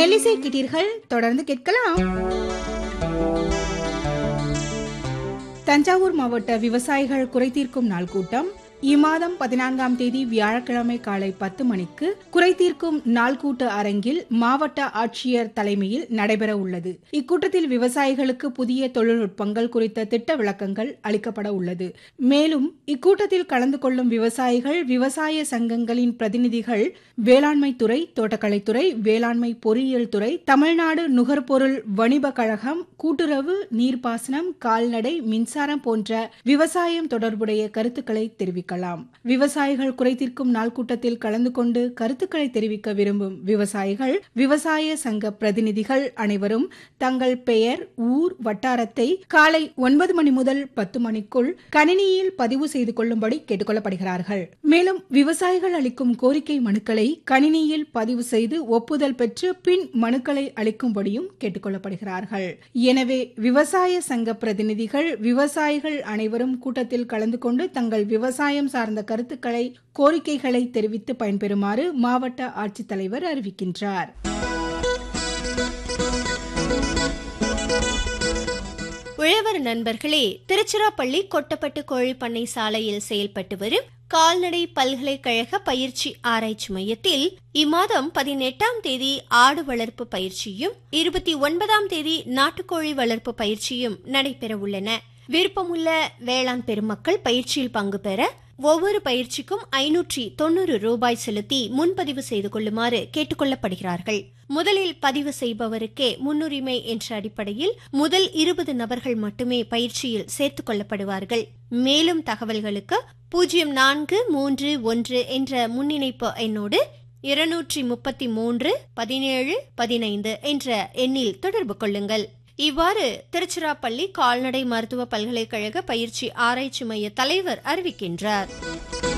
மெல்லிசை கிட்டீர்கள் தொடர்ந்து கேட்கலாம் தஞ்சாவூர் மாவட்ட விவசாயிகள் குறைதீர்க்கும் நாள் கூட்டம் இம்மாதம் பதினான்காம் தேதி வியாழக்கிழமை காலை பத்து மணிக்கு குறைதீர்க்கும் நாள் கூட்ட அரங்கில் மாவட்ட ஆட்சியர் தலைமையில் நடைபெற உள்ளது இக்கூட்டத்தில் விவசாயிகளுக்கு புதிய தொழில்நுட்பங்கள் குறித்த திட்ட விளக்கங்கள் அளிக்கப்பட உள்ளது மேலும் இக்கூட்டத்தில் கலந்து கொள்ளும் விவசாயிகள் விவசாய சங்கங்களின் பிரதிநிதிகள் வேளாண்மை துறை தோட்டக்கலைத்துறை வேளாண்மை பொறியியல் துறை தமிழ்நாடு நுகர்பொருள் வணிப கழகம் கூட்டுறவு நீர்ப்பாசனம் கால்நடை மின்சாரம் போன்ற விவசாயம் தொடர்புடைய கருத்துக்களை தெரிவிக்கலாம் விவசாயிகள் குறைதீர்க்கும் நாள் கூட்டத்தில் கலந்து கொண்டு கருத்துக்களை தெரிவிக்க விரும்பும் விவசாயிகள் விவசாய சங்க பிரதிநிதிகள் அனைவரும் தங்கள் பெயர் ஊர் வட்டாரத்தை காலை ஒன்பது மணி முதல் பத்து மணிக்குள் கணினியில் பதிவு செய்து கொள்ளும்படி கேட்டுக்கொள்ளப்படுகிறார்கள் மேலும் விவசாயிகள் அளிக்கும் கோரிக்கை மனுக்களை கணினியில் பதிவு செய்து ஒப்புதல் பெற்று பின் மனுக்களை அளிக்கும்படியும் கேட்டுக்கொள்ளப்படுகிறார்கள் எனவே விவசாய சங்க பிரதிநிதிகள் விவசாயிகள் அனைவரும் கூட்டத்தில் கலந்து கொண்டு தங்கள் விவசாயம் சார்ந்த கருத்துக்களை கோரிக்கைகளை தெரிவித்து பயன்பெறுமாறு மாவட்ட ஆட்சித்தலைவர் அறிவிக்கின்றார் உழவர் நண்பர்களே திருச்சிராப்பள்ளி கொட்டப்பட்டு கோழி பண்ணை சாலையில் செயல்பட்டு வரும் கால்நடை பல்கலைக்கழக பயிற்சி ஆராய்ச்சி மையத்தில் இம்மாதம் பதினெட்டாம் தேதி ஆடு வளர்ப்பு பயிற்சியும் இருபத்தி ஒன்பதாம் தேதி நாட்டுக்கோழி வளர்ப்பு பயிற்சியும் நடைபெற உள்ளன விருப்பமுள்ள வேளாண் பெருமக்கள் பயிற்சியில் பங்கு பெற ஒவ்வொரு பயிற்சிக்கும் ஐநூற்றி தொண்ணூறு ரூபாய் செலுத்தி முன்பதிவு செய்து கொள்ளுமாறு கேட்டுக்கொள்ளப்படுகிறார்கள் முதலில் பதிவு செய்பவருக்கே முன்னுரிமை என்ற அடிப்படையில் முதல் இருபது நபர்கள் மட்டுமே பயிற்சியில் சேர்த்துக் கொள்ளப்படுவார்கள் மேலும் தகவல்களுக்கு பூஜ்ஜியம் நான்கு மூன்று ஒன்று என்ற முன்னிணைப்பு எண்ணோடு இருநூற்றி முப்பத்தி மூன்று பதினேழு பதினைந்து என்ற எண்ணில் தொடர்பு கொள்ளுங்கள் இவ்வாறு திருச்சிராப்பள்ளி கால்நடை மருத்துவ பல்கலைக்கழக பயிற்சி ஆராய்ச்சி மைய தலைவர் அறிவிக்கின்றார்